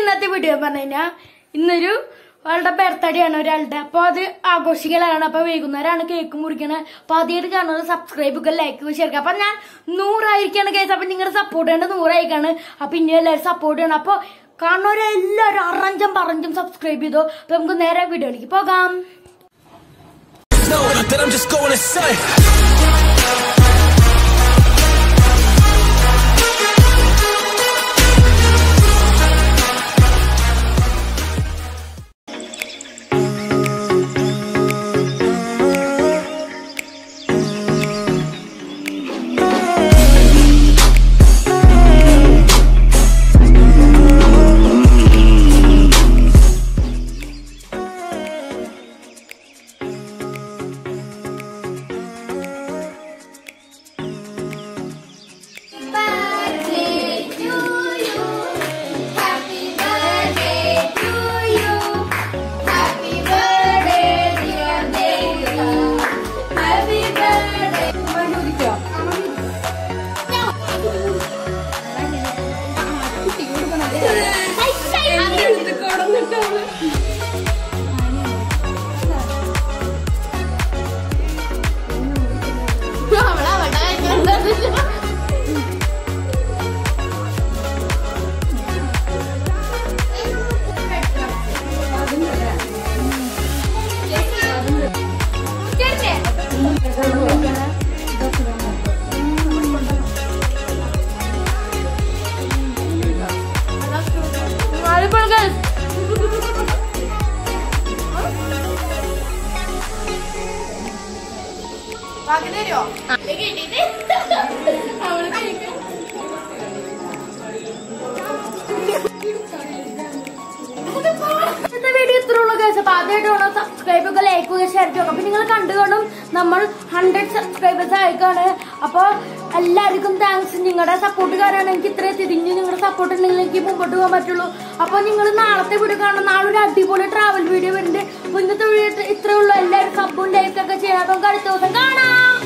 ഇന്നത്തെ വീഡിയോ പറഞ്ഞു കഴിഞ്ഞാൽ ഇന്നൊരു അവളുടെ ബർത്ത്ഡേ ആണ് ഒരാളുടെ അപ്പൊ അത് ആഘോഷിക്കലാണ് അപ്പൊ വൈകുന്നേരമാണ് കേക്ക് മുറിക്കണത് അപ്പൊ ആദ്യമായിട്ട് കാണുന്നത് സബ്സ്ക്രൈബ് ഒക്കെ ലൈക്ക് ഷെയർ അപ്പൊ ഞാൻ നൂറായിരിക്കാണ് കേസ് അപ്പൊ നിങ്ങളുടെ സപ്പോർട്ട് ചെയ്യേണ്ടത് നൂറായിക്കാണ് അപ്പൊ ഇനി എല്ലാവരും സപ്പോർട്ട് ചെയ്യണം അപ്പൊ കാണുന്നവരെല്ലാവരും അറഞ്ചും പറഞ്ചും സബ്സ്ക്രൈബ് ചെയ്തോ അപ്പൊ നമുക്ക് നേരെ വീഡിയോയിലേക്ക് പോകാം know that I'm just going insane. birthday to you. Happy birthday to you. Happy birthday dear Devi. Happy birthday. അതിപ്പോൾ guys, ഇന്നത്തെ വീഡിയോ ഇത്ര ഉള്ളൂ കേസ് അപ്പൊ ആദ്യമായിട്ട് വേണം സബ്സ്ക്രൈബ് ഒക്കെ ലൈക്ക് ഒക്കെ ഷെയർ ചെയ്യുക അപ്പൊ നിങ്ങൾ കണ്ടുകൊണ്ടും നമ്മൾ ഹൺഡ്രഡ് സബ്സ്ക്രൈബേഴ്സ് ആയിക്കാണ് അപ്പൊ എല്ലാവർക്കും താങ്ക്സ് നിങ്ങളുടെ സപ്പോർട്ട് കാരണമാണ് എനിക്ക് ഇത്രയും തിരിഞ്ഞ് നിങ്ങളുടെ സപ്പോർട്ട് ഉണ്ടെങ്കിൽ എനിക്ക് മുമ്പോട്ട് പോകാൻ പറ്റുള്ളൂ അപ്പൊ നിങ്ങൾ നാളത്തെ വീഡിയോ കാണണം നാളെ ഒരു അടിപൊളി ട്രാവൽ വീഡിയോ വരുന്നുണ്ട് അപ്പൊ ഇന്നത്തെ വീഡിയോ ഇത്രേ ഉള്ളൂ എല്ലാവരും സബും ലൈക്ക് ഒക്കെ ചെയ്യാം അപ്പൊ നമുക്ക് അടുത്ത ദിവസം കാണാം